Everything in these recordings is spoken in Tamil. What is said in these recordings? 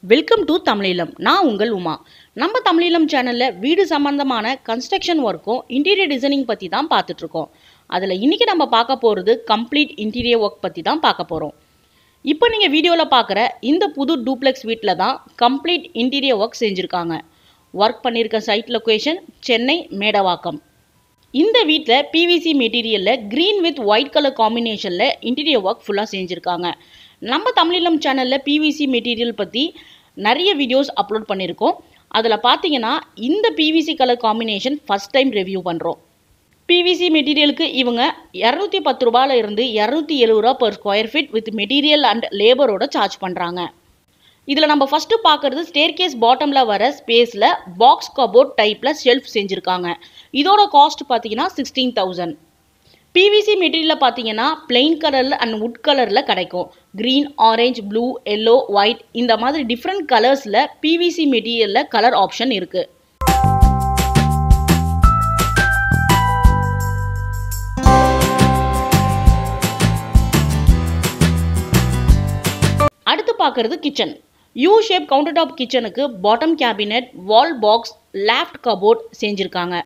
வெல்கம் டு தமிழீழம் நான் உங்கள் உமா நம்ம தமிழீழம் சேனலில் வீடு சம்பந்தமான கன்ஸ்ட்ரக்ஷன் ஒர்க்கும் இன்டீரியர் டிசைனிங் பற்றி தான் பார்த்துட்ருக்கோம் அதில் இன்றைக்கி நம்ம பார்க்க போகிறது கம்ப்ளீட் இன்டீரியர் ஒர்க் பற்றி தான் பார்க்க போகிறோம் இப்போ நீங்கள் வீடியோவில் பார்க்குற இந்த புது டூப்ளெக்ஸ் வீட்டில் தான் கம்ப்ளீட் இன்டீரியர் ஒர்க் செஞ்சுருக்காங்க ஒர்க் பண்ணியிருக்க சைட் லொக்கேஷன் சென்னை மேடவாக்கம் இந்த வீட்டில் பிவிசி மெட்டீரியலில் க்ரீன் வித் ஒயிட் கலர் காம்பினேஷனில் இன்டீரியர் ஒர்க் ஃபுல்லாக செஞ்சுருக்காங்க நம்ம தமிழீழம் சேனலில் பிவிசி மெட்டீரியல் பற்றி நிறைய வீடியோஸ் அப்லோட் பண்ணியிருக்கோம் அதில் பார்த்தீங்கன்னா இந்த PVC colour combination first time review பண்ணுறோம் பிவிசி மெட்டீரியலுக்கு இவங்க இரநூத்தி பத்து ரூபாயில இருந்து இரநூத்தி எழுபது ரூபா per square feet with material and லேபரோட சார்ஜ் பண்ணுறாங்க இதில் நம்ம ஃபஸ்ட்டு பார்க்குறது ஸ்டேர்கேஸ் பாட்டமில் வர ஸ்பேஸில் பாக்ஸ் கபோர்ட் டைப்பில் ஷெல்ஃப் செஞ்சுருக்காங்க இதோட காஸ்ட் பார்த்தீங்கன்னா சிக்ஸ்டீன் தௌசண்ட் பிவிசி மெட்டீரியலில் பார்த்தீங்கன்னா பிளெயின் கலரில் அண்ட் வுட் கலரில் கிடைக்கும் green orange blue yellow white இந்த மாதிரி டிஃப்ரெண்ட் கலர்ஸில் பிவிசி மெட்டீரியலில் கலர் ஆப்ஷன் இருக்குது அடுத்து பார்க்குறது kitchen U shape counter top கிச்சனுக்கு bottom cabinet wall box loft cupboard செஞ்சுருக்காங்க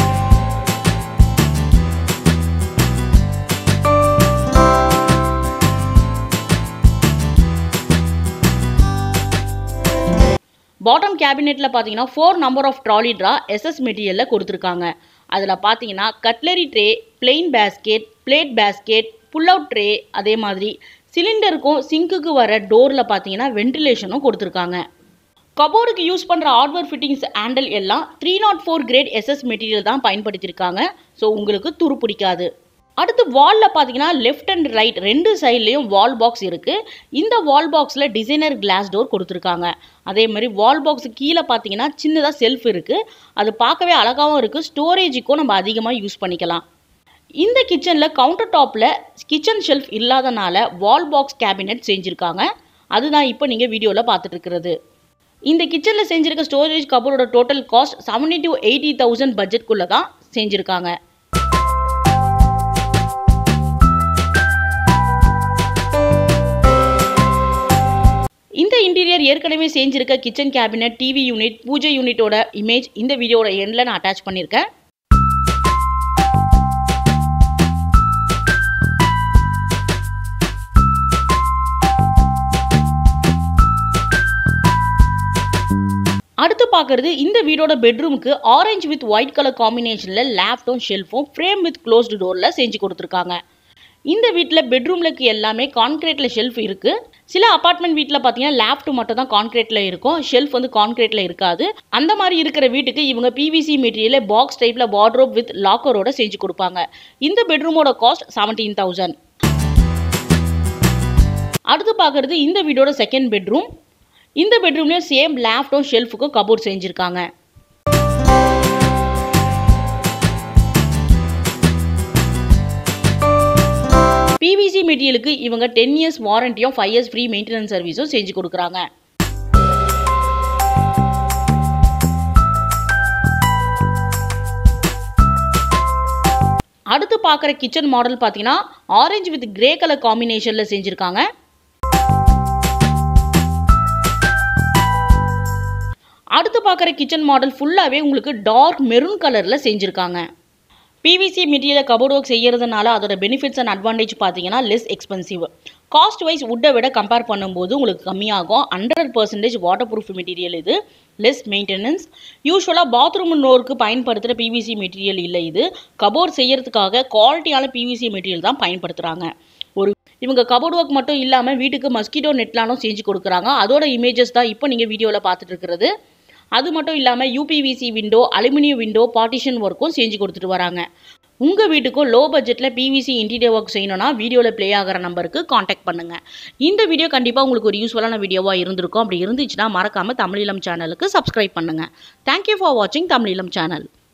பாட்டம் கேபினெட்டில் பார்த்தீங்கன்னா four number of trolley drawer SS மெட்டீரியலில் கொடுத்துருக்காங்க அதில் பார்த்தீங்கன்னா cutlery tray plain basket plate basket pull out tray அதே மாதிரி சிலிண்டருக்கும் சிங்க்குக்கு வர டோரில் பார்த்தீங்கன்னா வென்டிலேஷனும் கொடுத்துருக்காங்க கபோர்டுக்கு யூஸ் பண்ணுற ஹார்ட்வேர் ஃபிட்டிங்ஸ் ஹேண்டில் எல்லாம் three naught four grade SS material தான் பயன்படுத்தியிருக்காங்க ஸோ உங்களுக்கு துரு பிடிக்காது அடுத்து வாலில் பார்த்தீங்கன்னா லெஃப்ட் அண்ட் ரைட் ரெண்டு சைட்லேயும் வால் பாக்ஸ் இருக்குது இந்த வால் பாக்ஸில் டிசைனர் கிளாஸ் டோர் கொடுத்துருக்காங்க அதே மாதிரி வால் பாக்ஸ் கீழே பார்த்தீங்கன்னா சின்னதாக செல்ஃப் இருக்குது அது பார்க்கவே அழகாகவும் இருக்குது ஸ்டோரேஜுக்கும் நம்ம அதிகமாக யூஸ் பண்ணிக்கலாம் இந்த கிச்சனில் கவுண்டர் டாப்பில் கிச்சன் ஷெல்ஃப் இல்லாதனால வால் பாக்ஸ் கேபினெட் செஞ்சுருக்காங்க அதுதான் இப்போ நீங்கள் வீடியோவில் பார்த்துட்டு இருக்கிறது இந்த கிச்சனில் செஞ்சுருக்க ஸ்டோரேஜ் கபோர்டோட total cost seventy two eighty thousand பட்ஜெட்குள்ளே தான் செஞ்சுருக்காங்க இந்த இன்டீரியர் ஏற்கனவே செஞ்சிருக்க கிச்சன் கேபினட் டிவி யூனிட் பூஜை யூனிட்டோட இமேஜ் இந்த வீடியோட எண்டில் நான் அட்டாச் பண்ணியிருக்கேன் அடுத்து பார்க்குறது இந்த வீடோட பெட்ரூமுக்கு ஆரஞ்சு வித் ஒயிட் கலர் காம்பினேஷனில் லேப்டும் ஷெல்ஃபும் ஃப்ரேம் வித் க்ளோஸ்டு டோரில் செஞ்சு கொடுத்துருக்காங்க இந்த வீட்டில் பெட்ரூம்லக்கு எல்லாமே கான்கிரீட்டில் ஷெல்ஃப் இருக்குது சில அப்பார்ட்மெண்ட் வீட்டில் பார்த்தீங்கன்னா லேப்ட் மட்டும் தான் கான்கிரீட்டில் இருக்கும் ஷெல்ஃப் வந்து கான்கிரீட்டில் இருக்காது அந்த மாதிரி இருக்கிற வீட்டுக்கு இவங்க பிவிசி மெட்டீரியலை பாக்ஸ் டைப்பில் வார்ட்ரோப் வித் லாக்கரோட செஞ்சு கொடுப்பாங்க இந்த பெட்ரூமோட காஸ்ட் செவன்டீன் தௌசண்ட் அடுத்து பார்க்குறது இந்த வீடோட செகண்ட் பெட்ரூம் இந்த பெட்ரூம்லேயும் சேம் லேப்டும் ஷெல்ஃபுக்கும் கபோர்ட் செஞ்சுருக்காங்க பிவிசி மெட்டீரியலுக்கு இவங்க டென் இயர்ஸ் வாரண்டியும் ஃபைவ் இயர்ஸ் ஃப்ரீ மெயின்டெனன்ஸ் சர்வீஸும் செஞ்சு கொடுக்குறாங்க அடுத்து பார்க்குற கிச்சன் மாடல் பார்த்தீங்கன்னா ஆரஞ்சு வித் கிரே கலர் காம்பினேஷனில் செஞ்சுருக்காங்க அடுத்து பார்க்குற கிச்சன் மாடல் ஃபுல்லாகவே உங்களுக்கு டார்க் மெரூன் கலரில் செஞ்சுருக்காங்க பிவிசி மெட்டீரியலை கபோர்ட் ஒர்க் செய்கிறதுனால அதோட பெனிஃபிட்ஸ் அண்ட் அட்வான்டேஜ் பார்த்தீங்கன்னா லெஸ் எக்ஸ்பென்சிவ் காஸ்ட் வைஸ் வுட்டை விட கம்பேர் பண்ணும்போது உங்களுக்கு கம்மியாகும் hundred percentage water proof material இது லெஸ் மெயின்டெனன்ஸ் யூஸ்வலாக பாத்ரூம் நோருக்கு பயன்படுத்துகிற பிவிசி மெட்டீரியல் இல்லை இது கபோர்ட் செய்யறதுக்காக குவாலிட்டியான பிவிசி மெட்டீரியல் தான் பயன்படுத்துகிறாங்க ஒரு இவங்க கபோர்ட் ஒர்க் மட்டும் இல்லாமல் வீட்டுக்கு மஸ்கிட்டோ நெட்லானும் செஞ்சு கொடுக்குறாங்க அதோட இமேஜஸ் தான் இப்போ நீங்கள் வீடியோவில் பார்த்துட்டு இருக்கிறது அது மட்டும் இல்லாமல் UPVC window aluminium window partition ஒர்க்கும் செஞ்சு கொடுத்துட்டு வராங்க உங்கள் வீட்டுக்கும் லோ பட்ஜெட்டில் பிவிசி இன்டீரியர் ஒர்க் செய்யணும்னா வீடியோவில் ப்ளே ஆகிற நம்பருக்கு காண்டாக்ட் பண்ணுங்கள் இந்த வீடியோ கண்டிப்பாக உங்களுக்கு ஒரு யூஸ்ஃபுல்லான வீடியோவாக இருந்திருக்கும் அப்படி இருந்துச்சுன்னா மறக்காமல் தமிழீழம் சேனலுக்கு சப்ஸ்கிரைப் பண்ணுங்கள் தேங்க்யூ ஃபார் வாட்சிங் தமிழீழம் சேனல்